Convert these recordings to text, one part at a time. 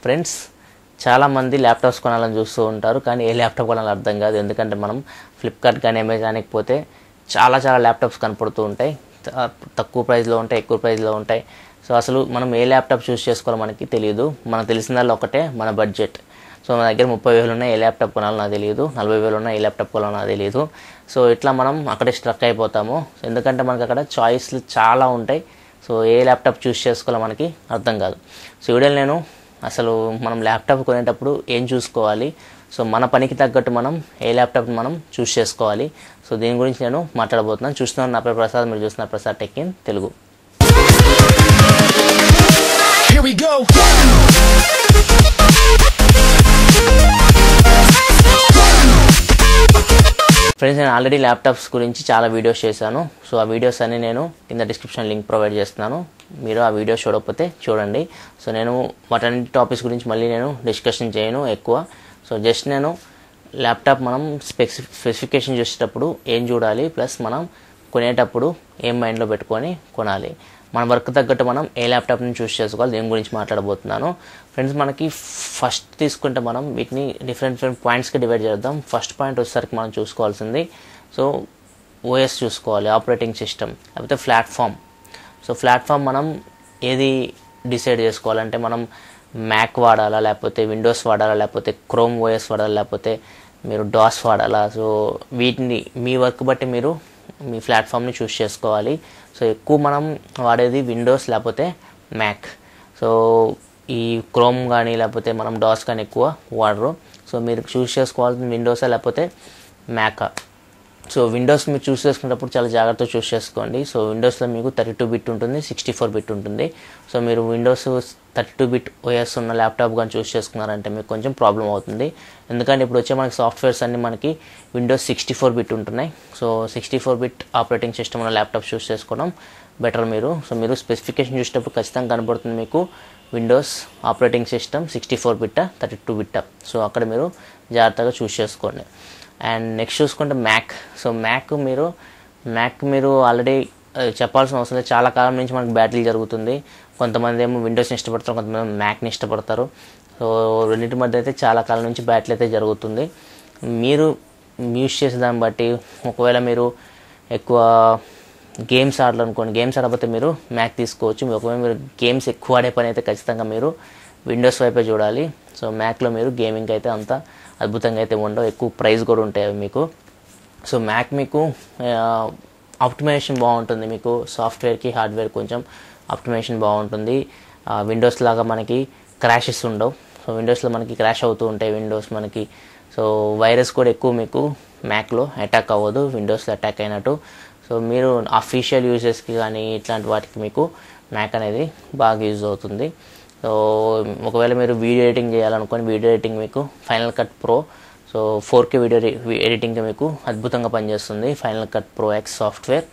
Friends చాలామంది laptops కొనాలని చూస్తూ ఉంటారు కానీ ఏ ల్యాప్టాప్ కొనాలని అర్థం కాదు ఎందుకంటే మనం ఫ్లిప్కార్ట్ కానీ అమెజాన్కి పోతే చాలా చాలా ల్యాప్టాప్స్ కనపడుతూ ఉంటాయి త- తక్కువ ప్రైస్లో ఉంటాయి ఎక్కువ ప్రైస్లో ఉంటాయి సో అసలు మనం ఏ ల్యాప్టాప్ చూస్ చేసుకోవాలో మనకి తెలియదు మనకు తెలిసిందల్లా ఒకటే మన బడ్జెట్ సో మన దగ్గర ముప్పై వేలు ఉన్నాయి ఏ ల్యాప్టాప్ కొనాలో నాకు తెలియదు నలభై వేలు ఉన్నాయి ఏ ల్యాప్టాప్ కొనాలో నాకు తెలియదు సో ఇట్లా మనం అక్కడే స్ట్రక్ అయిపోతాము ఎందుకంటే మనకి అక్కడ చాయిస్లు చాలా ఉంటాయి సో ఏ ల్యాప్టాప్ చూస్ చేసుకోవాలో మనకి అర్థం కాదు సో ఈ వీడియోలో నేను అసలు మనం ల్యాప్టాప్ కొనేటప్పుడు ఏం చూసుకోవాలి సో మన పనికి తగ్గట్టు మనం ఏ ల్యాప్టాప్ మనం చూస్ చేసుకోవాలి సో దీని గురించి నేను మాట్లాడబోతున్నాను చూస్తున్నాను నా పేరు ప్రసాద్ మీరు చూస్తున్నారు Prasad tech in Telugu Here we go. Friends నేను ఆల్రెడీ ల్యాప్టాప్స్ గురించి చాలా వీడియోస్ చేశాను సో ఆ వీడియోస్ అన్ని నేను కింద డిస్క్రిప్షన్ లింక్ ప్రొవైడ్ చేస్తున్నాను మీరు ఆ వీడియోస్ చూడకపోతే చూడండి సో నేను వాటన్నిటి టాపిక్స్ గురించి మళ్ళీ నేను డిస్కషన్ చేయను ఎక్కువ సో జస్ట్ నేను ల్యాప్టాప్ మనం స్పెసి స్పెసిఫికేషన్ చూసేటప్పుడు ఏం చూడాలి ప్లస్ మనం కొనేటప్పుడు ఏం మైండ్లో పెట్టుకొని కొనాలి మన వర్క్ తగ్గట్టు మనం ఏ ల్యాప్టాప్ని చూస్ చేసుకోవాలి దీని గురించి మాట్లాడబోతున్నాను ఫ్రెండ్స్ మనకి ఫస్ట్ తీసుకుంటే మనం వీటిని డిఫరెంట్ డిఫరెంట్ పాయింట్స్కి డివైడ్ చేద్దాం ఫస్ట్ పాయింట్ వచ్చేసరికి మనం చూసుకోవాల్సింది సో ఓఎస్ చూసుకోవాలి ఆపరేటింగ్ సిస్టమ్ లేకపోతే ప్లాట్ఫామ్ సో ప్లాట్ఫామ్ మనం ఏది డిసైడ్ చేసుకోవాలంటే మనం మ్యాక్ వాడాలా లేకపోతే విండోస్ వాడాలా లేకపోతే క్రోమ్ ఓఎస్ వాడాలా లేకపోతే మీరు డాస్ వాడాలా సో వీటిని మీ వర్క్ బట్టి మీరు మీ ప్లాట్ఫామ్ని చూస్ చేసుకోవాలి సో ఎక్కువ మనం వాడేది విండోస్ లేకపోతే మ్యాక్ సో ఈ క్రోమ్ కానీ లేకపోతే మనం డాస్ కానీ ఎక్కువ వాడరు సో మీరు చూస్ చేసుకోవాల్సిన విండోసా లేకపోతే మ్యాకా సో విండోస్ మీరు చూస్ చేసుకునేటప్పుడు చాలా జాగ్రత్తగా చూస్ చేసుకోండి సో విండోస్లో మీకు థర్టీ టూ బిట్ ఉంటుంది సిక్స్టీ ఫోర్ బిట్ ఉంటుంది సో మీరు Windows thirty two bit OS ఉన్న ల్యాప్టాప్ కానీ చూస్ చేసుకున్నారంటే మీకు కొంచెం ప్రాబ్లం అవుతుంది ఎందుకంటే ఇప్పుడు వచ్చే మనకి సాఫ్ట్వేర్స్ అన్ని మనకి విండోస్ సిక్స్టీ ఫోర్ బిట్ ఉంటున్నాయి so sixty four bit operating system ఉన్న ల్యాప్టాప్ చూస్ చేసుకోవడం బెటర్ మీరు సో మీరు స్పెసిఫికేషన్ చూసేటప్పుడు ఖచ్చితంగా కనబడుతుంది మీకు Windows operating system sixty four బిట్టా థర్టీ టూ బిట్టా సో అక్కడ మీరు జాగ్రత్తగా చూస్ చేసుకోండి అండ్ నెక్స్ట్ చూసుకుంటే మ్యాక్ సో మ్యాక్ మీరు మ్యాక్ మీరు ఆల్రెడీ చెప్పాల్సిన అవసరం లేదు చాలా కాలం నుంచి మనకు బ్యాటిల్ జరుగుతుంది కొంతమంది ఏమో విండోస్ని ఇష్టపడతారు కొంతమంది మ్యాక్ని ఇష్టపడతారు సో రెండింటి మధ్య అయితే చాలా కాలం నుంచి బ్యాటిల్ అయితే జరుగుతుంది మీరు యూస్ చేసే దాన్ని బట్టి ఒకవేళ మీరు ఎక్కువ గేమ్స్ ఆడాలనుకోండి గేమ్స్ ఆడకపోతే మీరు మ్యాక్ తీసుకోవచ్చు మీ ఒకవేళ మీరు గేమ్స్ ఎక్కువ ఆడే పని అయితే ఖచ్చితంగా మీరు విండోస్ వైపే చూడాలి సో మ్యాక్లో మీరు గేమింగ్ అయితే అంత అద్భుతంగా అయితే ఉండవు ఎక్కువ ప్రైస్ కూడా ఉంటాయి అవి మీకు సో మ్యాక్ మీకు ఆప్టిమైజేషన్ బాగుంటుంది మీకు సాఫ్ట్వేర్కి హార్డ్వేర్ కొంచెం ఆప్టిమైజేషన్ బాగుంటుంది విండోస్ లాగా మనకి క్రాషెస్ ఉండవు సో విండోస్లో మనకి క్రాష్ అవుతూ ఉంటాయి విండోస్ మనకి సో వైరస్ కూడా ఎక్కువ మీకు మ్యాక్లో అటాక్ అవ్వదు విండోస్లో అటాక్ అయినట్టు సో మీరు అఫీషియల్ యూజెస్కి కానీ ఇట్లాంటి వాటికి మీకు మ్యాక్ అనేది బాగా యూజ్ అవుతుంది సో ఒకవేళ మీరు వీడియో ఎడిటింగ్ చేయాలనుకోని వీడియో ఎడిటింగ్ మీకు final cut pro so four K video editing మీకు అద్భుతంగా పనిచేస్తుంది final cut pro X software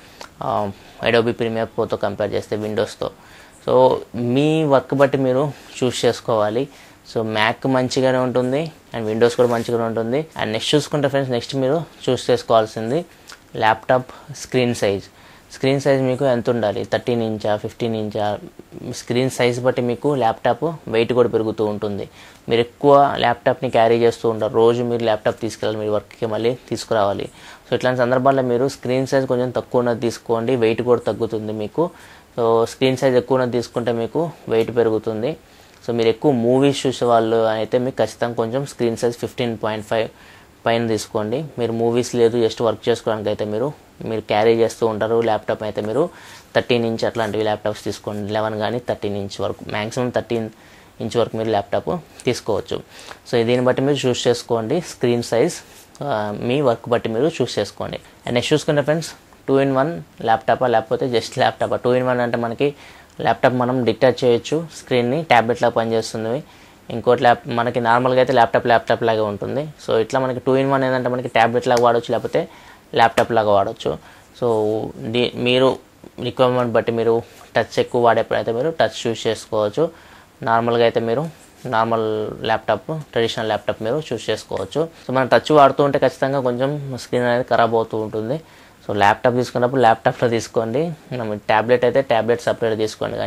Adobe premiere ప్రోతో కంపేర్ చేస్తే విండోస్తో సో మీ వర్క్ బట్టి మీరు చూస్ చేసుకోవాలి సో మ్యాక్ మంచిగానే ఉంటుంది అండ్ విండోస్ కూడా మంచిగానే ఉంటుంది అండ్ నెక్స్ట్ చూసుకుంటే ఫ్రెండ్స్ నెక్స్ట్ మీరు చూస్ చేసుకోవాల్సింది laptop screen size screen size మీకు ఎంత ఉండాలి థర్టీన్ ఇంచా ఫిఫ్టీన్ ఇంచా స్క్రీన్ సైజ్ బట్టి మీకు ల్యాప్టాప్ వెయిట్ కూడా పెరుగుతూ ఉంటుంది మీరు ఎక్కువ ల్యాప్టాప్ని క్యారీ చేస్తూ ఉంటారు రోజు మీరు ల్యాప్టాప్ తీసుకెళ్ళాలి మీరు వర్క్కి మళ్ళీ తీసుకురావాలి సో ఇట్లాంటి సందర్భాల్లో మీరు స్క్రీన్ సైజ్ కొంచెం తక్కువ ఉన్నది తీసుకోండి వెయిట్ కూడా తగ్గుతుంది మీకు సో స్క్రీన్ సైజ్ ఎక్కువ ఉన్నది తీసుకుంటే మీకు వెయిట్ పెరుగుతుంది సో మీరు ఎక్కువ మూవీస్ చూసే వాళ్ళు అయితే మీకు ఖచ్చితంగా కొంచెం screen size fifteen point five పైన తీసుకోండి మీరు మూవీస్ లేదు జస్ట్ వర్క్ చేసుకోవడానికి అయితే మీరు మీరు క్యారీ చేస్తూ ఉంటారు ల్యాప్టాప్ అయితే మీరు థర్టీన్ ఇంచ్ అట్లాంటివి ల్యాప్టాప్స్ తీసుకోండి లెవెన్ కానీ థర్టీన్ ఇంచ్ వరకు మ్యాక్సిమం థర్టీన్ ఇంచ్ వరకు మీరు ల్యాప్టాప్ తీసుకోవచ్చు సో దీన్ని బట్టి మీరు చూస్ చేసుకోండి స్క్రీన్ సైజ్ మీ వర్క్ బట్టి మీరు చూస్ చేసుకోండి అండ్ నెక్స్ట్ చూసుకుంటే ఫ్రెండ్స్ టూ ఇన్ వన్ ల్యాప్టాపా లేకపోతే జస్ట్ ల్యాప్టాపా టూ ఇన్ వన్ అంటే మనకి ల్యాప్టాప్ మనం డిటాచ్ చేయొచ్చు స్క్రీన్ని ట్యాబ్లెట్లా పనిచేస్తుంది ఇంకోటి ల్యాప్ మనకి నార్మల్గా అయితే ల్యాప్టాప్ ల్యాప్టాప్ లాగా ఉంటుంది సో ఇట్లా మనకి టూ ఇన్ వన్ ఏంటంటే మనకి ట్యాబ్లెట్ లాగా వాడచ్చు లేకపోతే ల్యాప్టాప్ లాగా వాడచ్చు సో ది మీరు రిక్వైర్మెంట్ బట్టి మీరు టచ్ ఎక్కువ వాడేప్పుడైతే మీరు టచ్ చూస్ చేసుకోవచ్చు నార్మల్గా అయితే మీరు నార్మల్ ల్యాప్టాప్ ట్రెడిషనల్ ల్యాప్టాప్ మీరు చూస్ చేసుకోవచ్చు సో మనం టచ్ వాడుతూ ఉంటే ఖచ్చితంగా కొంచెం స్క్రీన్ అనేది ఖరాబ్ అవుతూ ఉంటుంది సో ల్యాప్టాప్ తీసుకున్నప్పుడు ల్యాప్టాప్లో తీసుకోండి మనం ట్యాబ్లెట్ అయితే ట్యాబ్లెట్ సపరేట్ తీసుకోండి కానీ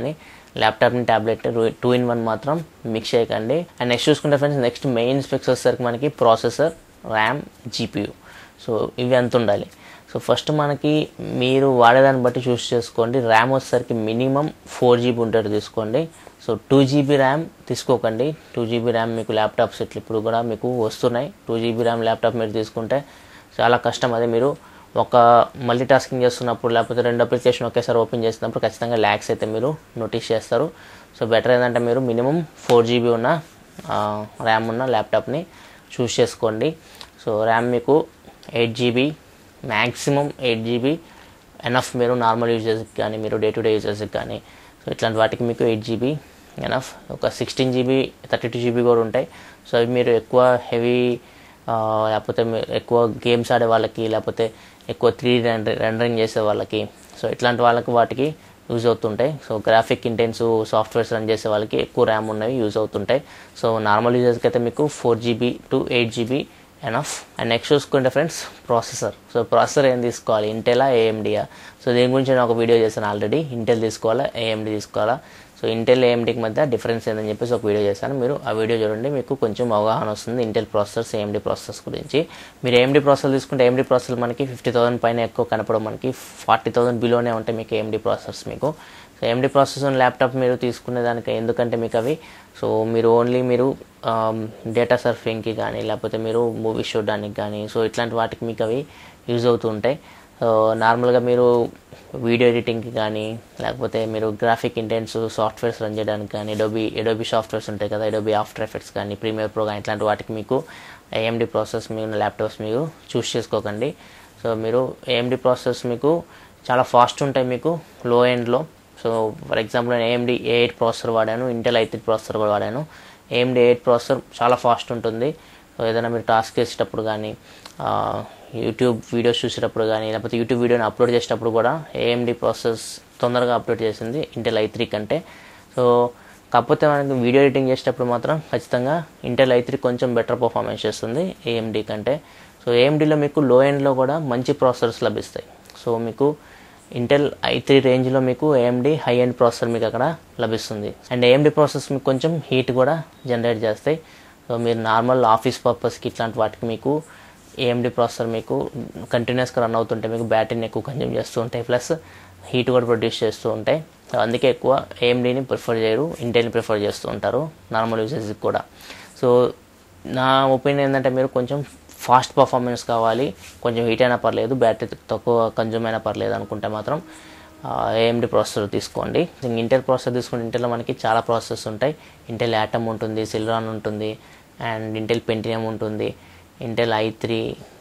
ల్యాప్టాప్ని ట్యాబ్లెట్ టూ ఇన్ వన్ మాత్రం మిక్స్ చేయకండి అండ్ నెక్స్ట్ చూసుకుంటే ఫ్రెండ్స్ నెక్స్ట్ మెయిన్ స్పెక్స్ వచ్చేసరికి మనకి ప్రాసెసర్ ర్యామ్ జీపీయూ సో ఇవి ఎంత ఉండాలి సో ఫస్ట్ మనకి మీరు వాడేదాన్ని బట్టి చూస్ చేసుకోండి ర్యామ్ వచ్చేసరికి మినిమం ఫోర్ జీబీ ఉండేది తీసుకోండి సో టూ జీబీ ర్యామ్ తీసుకోకండి టూ జీబీ ర్యామ్ మీకు ల్యాప్టాప్స్ ఇట్లా ఇప్పుడు కూడా మీకు వస్తున్నాయి టూ జీబీ ర్యామ్ ల్యాప్టాప్ మీరు తీసుకుంటే చాలా కష్టం అదే మీరు ఒక మల్టీ టాస్కింగ్ చేస్తున్నప్పుడు లేకపోతే రెండు అప్లికేషన్ ఒకేసారి ఓపెన్ చేసినప్పుడు ఖచ్చితంగా ల్యాక్స్ అయితే మీరు నోటీస్ చేస్తారు సో బెటర్ ఏంటంటే మీరు మినిమం ఫోర్ జీబీ ఉన్న ర్యామ్ ఉన్న ల్యాప్టాప్ని చూస్ చేసుకోండి సో ర్యామ్ మీకు eight GB maximum eight GB enough మీరు నార్మల్ యూజర్స్కి కానీ మీరు డే టు డే యూజర్స్కి కానీ సో ఇట్లాంటి వాటికి మీకు ఎయిట్ జీబీ ఎనఫ్ ఒక sixteen GB thirty two GB కూడా ఉంటాయి సో అవి మీరు ఎక్కువ హెవీ లేకపోతే మీరు ఎక్కువ గేమ్స్ ఆడే వాళ్ళకి లేకపోతే ఎక్కువ త్రీ రెండరింగ్ చేసే వాళ్ళకి సో ఇట్లాంటి వాళ్ళకి వాటికి యూజ్ అవుతుంటాయి so graphic intense softwares run చేసే వాళ్ళకి ఎక్కువ ర్యామ్ ఉన్నవి యూజ్ అవుతుంటాయి సో నార్మల్ యూజర్స్కి అయితే మీకు four GB to eight GB enough and next చూసుకుంటే ఫ్రెండ్స్ ప్రాసెసర్ సో ప్రాసెసర్ ఏం తీసుకోవాలి ఇంటెలా ఏఎండియా సో దీని గురించి నేను ఒక వీడియో చేశాను ఆల్రెడీ ఇంటెల్ తీసుకోవాలా ఏఎండి తీసుకోవాలా సో ఇంటెల్ ఏఎండికి మధ్య డిఫరెన్స్ ఏందని చెప్పేసి ఒక వీడియో చేశాను మీరు ఆ వీడియో చూడండి మీకు కొంచెం అవగాహన వస్తుంది ఇంటెల్ ప్రాసెసర్స్ ఏఎండి ప్రాసెసర్స్ గురించి మీరు ఏఎండి ప్రాసెసర్ తీసుకుంటే ఏఎండి ప్రాసెసర్ మనకి ఫిఫ్టీ థౌసండ్ పైన ఎక్కువ కనపడం మనకి ఫార్టీ థౌసండ్ బిలోనే ఉంటాయి మీకు ఏఎండి ప్రాసెసర్స్ మీకు సో ఏఎండి ప్రాసెసర్ ల్యాప్టాప్ మీరు తీసుకునే దానికి ఎందుకంటే మీకు అవి సో మీరు ఓన్లీ మీరు డేటా సర్ఫింగ్కి కానీ లేకపోతే మీరు మూవీ చూడడానికి కానీ సో ఇట్లాంటి వాటికి మీకు అవి యూజ్ అవుతూ ఉంటాయి సో నార్మల్గా మీరు వీడియో ఎడిటింగ్కి కానీ లేకపోతే మీరు గ్రాఫిక్ ఇంటెన్స్ సాఫ్ట్వేర్స్ రన్ చేయడానికి కానీ ఎడోబీ ఎడోబీ సాఫ్ట్వేర్స్ ఉంటాయి కదా ఎడోబీ ఆఫ్టర్ ఎఫెక్ట్స్ కానీ ప్రీమియర్ ప్రో కానీ ఇట్లాంటి వాటికి మీకు ఏఎండి ప్రాసెస్ మీ ల్యాప్టాప్స్ మీరు చూస్ చేసుకోకండి సో మీరు ఏఎండి ప్రాసెస్ మీకు చాలా ఫాస్ట్ ఉంటాయి మీకు లో ఎండ్లో సో ఫర్ ఎగ్జాంపుల్ నేను ఏఎండి ఏ ఎయిట్ ప్రాసెసర్ వాడాను ఇంటెల్ ఐ త్రీ ప్రాసెసర్ కూడా వాడాను ఏఎండి ఎయిట్ ప్రాసెసర్ చాలా ఫాస్ట్ ఉంటుంది సో ఏదైనా మీరు టాస్క్ చేసేటప్పుడు కానీ యూట్యూబ్ వీడియోస్ చూసేటప్పుడు కానీ లేకపోతే యూట్యూబ్ వీడియోని అప్లోడ్ చేసేటప్పుడు కూడా ఏఎండి ప్రాసెస్ తొందరగా అప్లోడ్ చేసింది ఇంటెల్ ఐ త్రీ కంటే సో కాకపోతే మనకి వీడియో ఎడిటింగ్ చేసేటప్పుడు మాత్రం ఖచ్చితంగా ఇంటెల్ ఐ త్రీ కొంచెం బెటర్ పర్ఫార్మెన్స్ చేస్తుంది ఏఎండి కంటే సో ఏఎండిలో మీకు లో ఎండ్లో కూడా మంచి ప్రాసెసర్స్ లభిస్తాయి సో మీకు ఇంటెల్ ఐ త్రీ రేంజ్లో మీకు ఏఎండి హై ఎండ్ ప్రాసెసర్ మీకు అక్కడ లభిస్తుంది అండ్ ఏఎండి ప్రాసెస్ మీకు కొంచెం హీట్ కూడా జనరేట్ చేస్తాయి సో మీరు నార్మల్ ఆఫీస్ పర్పస్కి ఇట్లాంటి వాటికి మీకు ఏఎండి ప్రాసెసర్ మీకు కంటిన్యూస్గా రన్ అవుతుంటే మీకు బ్యాటరీని ఎక్కువ కన్జ్యూమ్ చేస్తూ ఉంటాయి ప్లస్ హీట్ కూడా ప్రొడ్యూస్ చేస్తూ ఉంటాయి సో అందుకే ఎక్కువ ఏఎండిని ప్రిఫర్ చేయరు ఇంటెల్ని ప్రిఫర్ చేస్తూ ఉంటారు నార్మల్ యూజెస్కి కూడా సో నా ఒపీనియన్ ఏంటంటే మీరు కొంచెం ఫాస్ట్ పర్ఫార్మెన్స్ కావాలి కొంచెం హీట్ అయినా పర్లేదు బ్యాటరీ తక్కువ కన్జ్యూమ్ అయినా పర్లేదు అనుకుంటే మాత్రం ఏఎండి ప్రాసెసర్ తీసుకోండి ఇంటెల్ ప్రాసెసర్ తీసుకుంటే ఇంటెల్లో మనకి చాలా ప్రాసెసర్స్ ఉంటాయి ఇంటెల్ యాటమ్ ఉంటుంది సిల్రాన్ ఉంటుంది అండ్ ఇంటెల్ పెంటినియం ఉంటుంది Intel I three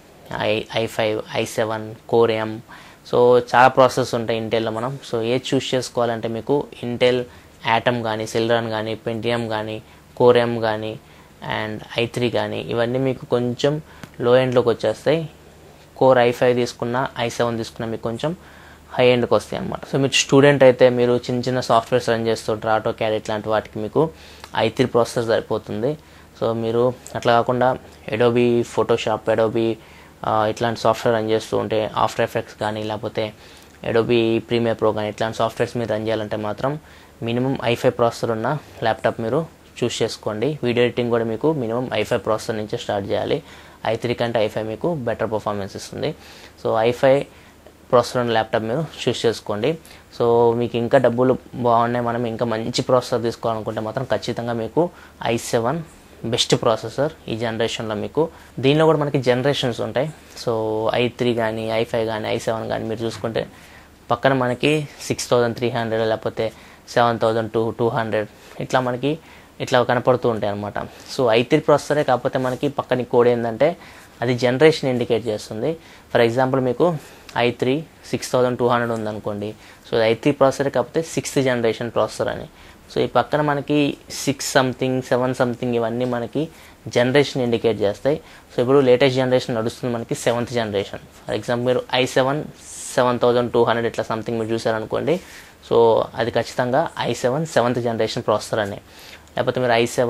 i i five i seven core M so చాలా ప్రాసెస్ ఉంటాయి ఇంటెల్లో మనం సో ఏది చూస్ చేసుకోవాలంటే మీకు ఇంటెల్ యాటమ్ కానీ సిల్రాన్ కానీ పెంటియం కానీ కోర్ ఎం కానీ అండ్ ఐ త్రీ కానీ ఇవన్నీ మీకు కొంచెం లో ఎండ్లోకి వచ్చేస్తాయి కోర్ ఐ ఫైవ్ తీసుకున్నా ఐ సెవెన్ తీసుకున్నా మీకు కొంచెం హై ఎండ్కి వస్తాయి అనమాట సో మీరు స్టూడెంట్ అయితే మీరు చిన్న చిన్న సాఫ్ట్వేర్స్ రన్ చేస్తుంటారు ఆటో క్యాడ్ ఇట్లాంటి వాటికి మీకు ఐ త్రీ ప్రాసెసర్ సరిపోతుంది సో మీరు అట్లా కాకుండా ఎడోబీ ఫోటోషాప్ ఎడోబీ ఇట్లాంటి సాఫ్ట్వేర్ రన్ చేస్తూ ఉంటే ఆఫ్టర్ ఎఫెక్ట్స్ కానీ లేకపోతే ఎడోబీ ప్రీమియర్ ప్రో కానీ ఇట్లాంటి సాఫ్ట్వేర్స్ మీరు రన్ చేయాలంటే మాత్రం మినిమం ఐఫై ప్రాసెసర్ ఉన్న ల్యాప్టాప్ మీరు చూస్ చేసుకోండి వీడియో ఎడిటింగ్ కూడా మీకు మినిమం ఐఫై ప్రాసెసర్ నుంచి స్టార్ట్ చేయాలి ఐ త్రీ కంటే ఐఫై మీకు బెటర్ పర్ఫార్మెన్స్ ఇస్తుంది సో ఐఫై ప్రాసెసర్ ఉన్న ల్యాప్టాప్ మీరు చూస్ చేసుకోండి సో మీకు ఇంకా డబ్బులు బాగున్నాయి మనం ఇంకా మంచి ప్రాసెసర్ తీసుకోవాలనుకుంటే మాత్రం ఖచ్చితంగా మీకు ఐ సెవెన్ బెస్ట్ ప్రాసెసర్ ఈ జనరేషన్లో మీకు దీనిలో కూడా మనకి జనరేషన్స్ ఉంటాయి సో ఐ త్రీ కానీ ఐ ఫైవ్ కానీ ఐ సెవెన్ కానీ మీరు చూసుకుంటే పక్కన మనకి సిక్స్ థౌజండ్ త్రీ హండ్రెడ్ లేకపోతే seven thousand two two hundred ఇట్లా మనకి ఇట్లా కనపడుతూ ఉంటాయి అనమాట సో ఐ త్రీ ప్రాసెసరే కాకపోతే మనకి పక్కన కోడ్ ఏంటంటే అది జనరేషన్ ఇండికేట్ చేస్తుంది ఫర్ ఎగ్జాంపుల్ మీకు i three six thousand two hundred ఉందనుకోండి సో ఐ త్రీ ప్రాసెసరే కాకపోతే సిక్స్త్ జనరేషన్ ప్రాసెసర్ అని సో ఈ పక్కన మనకి సిక్స్ సంథింగ్ సెవెన్ సంథింగ్ ఇవన్నీ మనకి జనరేషన్ ఇండికేట్ చేస్తాయి సో ఇప్పుడు లేటెస్ట్ జనరేషన్ నడుస్తుంది మనకి సెవెంత్ జనరేషన్ ఫర్ ఎగ్జాంపుల్ మీరు i seven seven thousand two hundred ఇట్లా సంథింగ్ మీరు చూసారనుకోండి సో అది ఖచ్చితంగా i seven seventh generation processor అని లేకపోతే మీరు i seven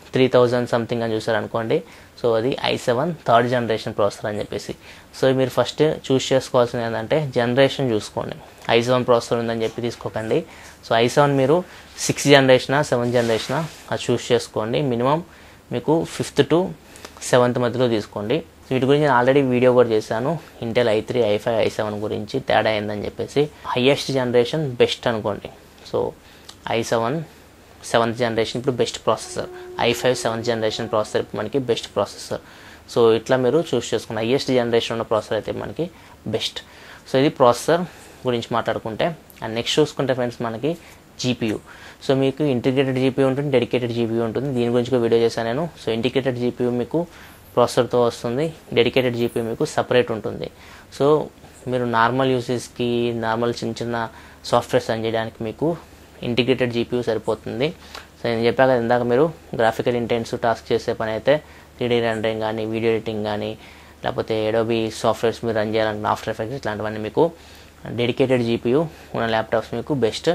three thousand something అని చూసారు అనుకోండి సో అది i seven third generation processor అని చెప్పేసి సో మీరు ఫస్ట్ చూస్ చేసుకోవాల్సింది ఏంటంటే జనరేషన్ చూసుకోండి ఐ సెవెన్ ప్రాసెసర్ ఉందని చెప్పి తీసుకోకండి సో ఐ సెవెన్ మీరు సిక్స్ జనరేషనా సెవెన్ జనరేషనా అది చూస్ చేసుకోండి మినిమం మీకు ఫిఫ్త్ టు సెవెంత్ మధ్యలో తీసుకోండి సో వీటి గురించి నేను ఆల్రెడీ వీడియో కూడా చేశాను Intel I three i five i seven గురించి తేడా అయిందని చెప్పేసి హయ్యెస్ట్ జనరేషన్ బెస్ట్ అనుకోండి so i seven seventh generation ఇప్పుడు best processor i five seventh generation processor ఇప్పుడు మనకి బెస్ట్ ప్రాసెసర్ సో ఇట్లా మీరు చూస్ చేసుకున్న హయ్యెస్ట్ జనరేషన్ ఉన్న ప్రాసెసర్ అయితే మనకి బెస్ట్ సో ఇది ప్రాసెసర్ గురించి మాట్లాడుకుంటే అండ్ నెక్స్ట్ చూసుకుంటే ఫ్రెండ్స్ మనకి జీపీయూ సో మీకు ఇంటిగ్రేటెడ్ జీపీ ఉంటుంది డెడికేటెడ్ జీపీ ఉంటుంది దీని గురించి ఒక వీడియో చేశాను నేను సో ఇంటిగ్రేటెడ్ జీపీ మీకు ప్రాసెసర్తో వస్తుంది డెడికేటెడ్ జీపీ మీకు సపరేట్ ఉంటుంది సో మీరు నార్మల్ యూసెస్కి నార్మల్ చిన్న చిన్న సాఫ్ట్వేర్స్ రన్ చేయడానికి మీకు ఇంటిగ్రేటెడ్ జీపీ సరిపోతుంది సో నేను చెప్పాక ఇందాక మీరు గ్రాఫికల్ ఇంటెన్సివ్ టాస్క్ చేసే పని అయితే త్రీడీ రెండరింగ్ కానీ వీడియో ఎడిటింగ్ కానీ లేకపోతే ఏడోబీ సాఫ్ట్వేర్స్ మీరు రన్ చేయాలంటే ఆఫ్టర్ ఎఫెక్ట్స్ ఇట్లాంటివన్నీ మీకు డెడికేటెడ్ జీపీయూ ఉన్న ల్యాప్టాప్స్ మీకు బెస్ట్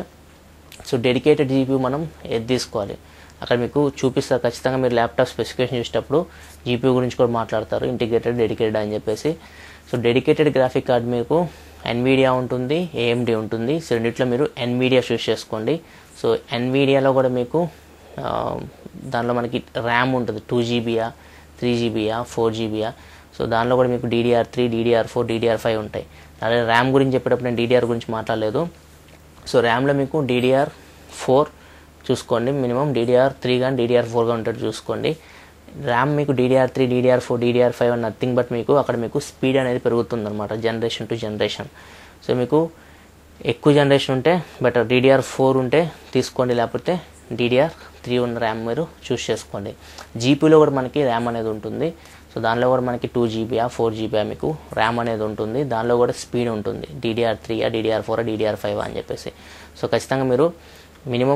సో డెడికేటెడ్ జీపీ మనం ఏది తీసుకోవాలి అక్కడ మీకు చూపిస్తారు ఖచ్చితంగా మీరు ల్యాప్టాప్ స్పెసిఫికేషన్ చూసేటప్పుడు జీపీ గురించి కూడా మాట్లాడతారు ఇంటిగ్రేటెడ్ డెడికేటెడ్ అని చెప్పేసి సో డెడికేటెడ్ గ్రాఫిక్ కార్డ్ మీకు ఎన్వీడియా ఉంటుంది ఏఎండి ఉంటుంది సో రెండిట్లో మీరు ఎన్వీడియా చూస్ చేసుకోండి సో ఎన్వీడియాలో కూడా మీకు ఆ, దానిలో మనకి ర్యామ్ ఉంటుంది టూ జీబీయా త్రీ జీబీయా ఫోర్ జీబీయా సో దానిలో కూడా మీకు DDR three DDR four DDR five ఉంటాయి అలాగే ర్యామ్ గురించి చెప్పేటప్పుడు నేను డీడీఆర్ గురించి మాట్లాడలేదు సో ర్యామ్లో మీకు డీడీఆర్ ఫోర్ చూసుకోండి మినిమం డీడీఆర్ త్రీ కానీ డీడీఆర్ ఫోర్గా ఉంటుంది చూసుకోండి ర్యామ్ మీకు DDR three DDR four DDR five అని నథింగ్ బట్ మీకు అక్కడ మీకు స్పీడ్ అనేది పెరుగుతుంది అనమాట జనరేషన్ టు జనరేషన్ సో మీకు ఎక్కువ జనరేషన్ ఉంటే బెటర్ డీడీఆర్ ఫోర్ ఉంటే తీసుకోండి లేకపోతే డీడీఆర్ త్రీ ఉన్న ర్యామ్ మీరు చూస్ చేసుకోండి జీపీలో కూడా మనకి ర్యామ్ అనేది ఉంటుంది సో దానిలో కూడా మనకి టూ జీబీయా ఫోర్ జీబీయా మీకు ర్యామ్ అనేది ఉంటుంది దానిలో కూడా స్పీడ్ ఉంటుంది డీడీఆర్ త్రీయా డీడీఆర్ ఫోర్ డీడీఆర్ ఫైవ్ అని చెప్పేసి సో ఖచ్చితంగా మీరు మినిమం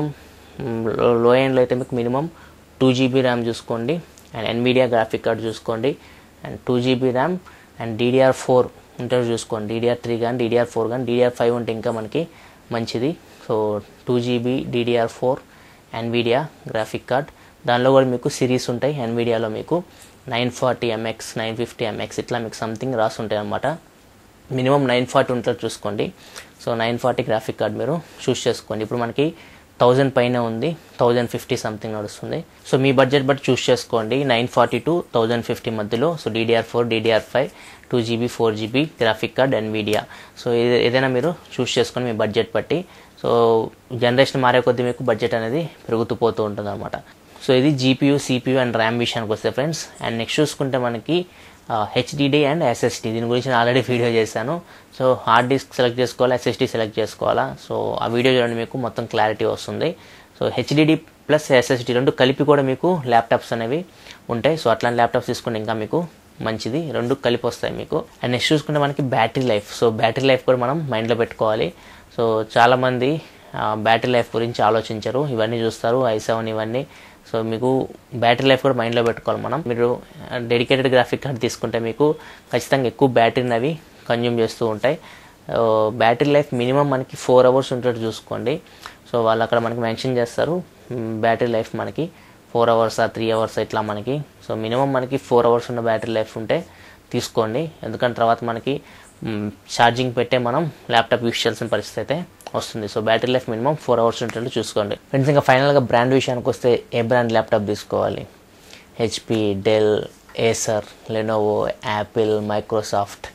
లో ఎండ్లో అయితే మీకు మినిమం టూ జీబీ ర్యామ్ చూసుకోండి అండ్ ఎన్మీడియా గ్రాఫిక్ కార్డ్ చూసుకోండి and two GB RAM and DDR four ఉంటే చూసుకోండి డీడీఆర్ త్రీ కానీ డీడీఆర్ ఫోర్ కానీ డీడీఆర్ ఫైవ్ ఉంటే ఇంకా మనకి మంచిది so two GB DDR four Nvidia graphic card దానిలో కూడా మీకు సిరీస్ ఉంటాయి ఎన్విడియాలో మీకు nine forty MX nine fifty MX ఇట్లా మీకు సంథింగ్ రాసి ఉంటాయి అన్నమాట మినిమం నైన్ ఫార్టీ ఉంటుంది చూసుకోండి so nine forty graphic card మీరు చూస్ చేసుకోండి ఇప్పుడు మనకి థౌజండ్ పైన ఉంది థౌజండ్ ఫిఫ్టీ సంథింగ్ నడుస్తుంది సో మీ బడ్జెట్ బట్టి చూస్ చేసుకోండి nine forty to thousand fifty మధ్యలో so DDR four DDR five two GB four GB graphic card Nvidia so ఇది ఏదైనా మీరు చూస్ చేసుకొని మీ బడ్జెట్ బట్టి సో జనరేషన్ మారే కొద్దీ మీకు బడ్జెట్ అనేది పెరుగుతూ పోతూ ఉంటుంది అనమాట సో ఇది జీపీయూ సిపియూ అండ్ ర్యామ్ విషయానికి వస్తే ఫ్రెండ్స్ అండ్ నెక్స్ట్ చూసుకుంటే మనకి హెచ్డిడి అండ్ ఎస్ఎస్డి దీని గురించి నేను ఆల్రెడీ వీడియో చేశాను సో హార్డ్ డిస్క్ సెలెక్ట్ చేసుకోవాలా ఎస్ఎస్డి సెలెక్ట్ చేసుకోవాలా సో ఆ వీడియో చూడండి మీకు మొత్తం క్లారిటీ వస్తుంది సో హెచ్డిడి ప్లస్ ఎస్ఎస్డి రెండు కలిపి కూడా మీకు ల్యాప్టాప్స్ అనేవి ఉంటాయి సో అట్లాంటి ల్యాప్టాప్స్ తీసుకుంటే ఇంకా మీకు మంచిది రెండు కలిపి వస్తాయి మీకు అండ్ నెక్స్ట్ చూసుకుంటే మనకి battery life so battery life కూడా మనం మైండ్లో పెట్టుకోవాలి సో చాలామంది బ్యాటరీ లైఫ్ గురించి ఆలోచించరు ఇవన్నీ చూస్తారు ఐ సెవెన్ ఇవన్నీ సో మీకు బ్యాటరీ లైఫ్ కూడా మైండ్లో పెట్టుకోవాలి మనం మీరు డెడికేటెడ్ గ్రాఫిక్ కార్డ్ తీసుకుంటే మీకు ఖచ్చితంగా ఎక్కువ బ్యాటరీని అవి కన్జ్యూమ్ చేస్తూ ఉంటాయి బ్యాటరీ లైఫ్ మినిమం మనకి ఫోర్ అవర్స్ ఉంటట్టు చూసుకోండి సో వాళ్ళు అక్కడ మనకి మెన్షన్ చేస్తారు బ్యాటరీ లైఫ్ మనకి ఫోర్ అవర్స్ త్రీ అవర్స్ ఇట్లా మనకి సో మినిమం మనకి ఫోర్ అవర్స్ ఉన్న బ్యాటరీ లైఫ్ ఉంటే తీసుకోండి ఎందుకంటే తర్వాత మనకి ఛార్జింగ్ పెట్టే మనం ల్యాప్టాప్ యూస్ చేయాల్సిన పరిస్థితి అయితే వస్తుంది so battery life minimum four hours ఉంటుంటే చూసుకోండి ఫ్రెండ్స్ ఇంకా ఫైనల్గా బ్రాండ్ విషయానికి వస్తే ఏ బ్రాండ్ ల్యాప్టాప్ తీసుకోవాలి HP Dell Acer Lenovo Apple Microsoft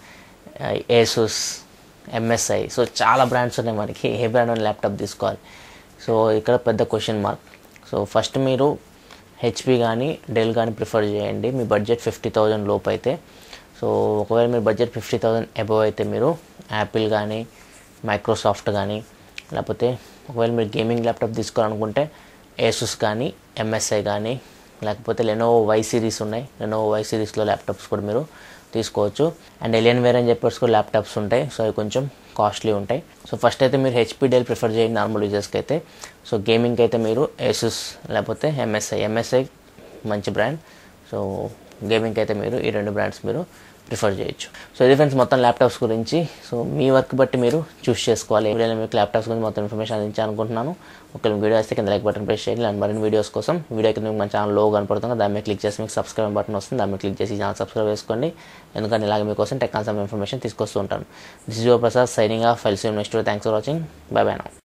Asus MSI so చాలా బ్రాండ్స్ ఉన్నాయి మనకి ఏ బ్రాండ్ ల్యాప్టాప్ తీసుకోవాలి సో ఇక్కడ పెద్ద క్వశ్చన్ మార్క్ సో ఫస్ట్ మీరు హెచ్పి కానీ డెల్ కానీ ప్రిఫర్ చేయండి మీ బడ్జెట్ ఫిఫ్టీ థౌజండ్ లోపు అయితే సో ఒకవేళ మీరు బడ్జెట్ ఫిఫ్టీ థౌజండ్ అబవ్ అయితే మీరు యాపిల్ కానీ మైక్రోసాఫ్ట్ కానీ లేకపోతే ఒకవేళ మీరు గేమింగ్ ల్యాప్టాప్ తీసుకోవాలనుకుంటే ఏసుస్ కానీ ఎంఎస్ఐ కానీ లేకపోతే లెనోవో వై సిరీస్ ఉన్నాయి లెనోవో వై సిరీస్లో ల్యాప్టాప్స్ కూడా మీరు తీసుకోవచ్చు అండ్ ఎలియన్ వేర్ అని చెప్పేసి కూడా ల్యాప్టాప్స్ ఉంటాయి సో అవి కొంచెం కాస్ట్లీ ఉంటాయి సో ఫస్ట్ అయితే మీరు హెచ్పి డెల్ ప్రిఫర్ చేయండి నార్మల్ యూజర్స్కి అయితే సో గేమింగ్కి అయితే మీరు ఏసుస్ లేకపోతే ఎంఎస్ఐ ఎంఎస్ఐ మంచి బ్రాండ్ సో గేమింగ్కి అయితే మీరు ఈ రెండు బ్రాండ్స్ మీరు ప్రిఫర్ చేయొచ్చు సో ఇది ఫ్రెండ్స్ మొత్తం ల్యాప్టాప్స్ గురించి సో మీ వర్క్ బట్టి మీరు చూస్ చేసుకోవాలి వీడియోలో మీకు ల్యాప్టాప్స్ గురించి మొత్తం ఇన్ఫర్మేషన్ అందించాను అనుకుంటున్నాను ఒకవేళ వీడియో వస్తే కింద లైక్ బటన్ ప్రెస్ చేయండి అండ్ మరిన్ని వీడియోస్ కోసం వీడియో కింద మీకు మన ఛానల్ లో కనపడుతుంది దాని మీద క్లిక్ చేసి మీకు సబ్స్క్రైబ్ బటన్ వస్తుంది దాని మీద క్లిక్ చేసి ఛానల్ సబ్స్క్రైబ్ చేసుకోండి ఎందుకంటే ఇలాగే మీకోసం టెక్ కాన్సెప్ట్ ఇన్ఫర్మేషన్ తీసుకొస్తూ ఉంటాను this is your Prasad signing off files next thanks for watching bye bye now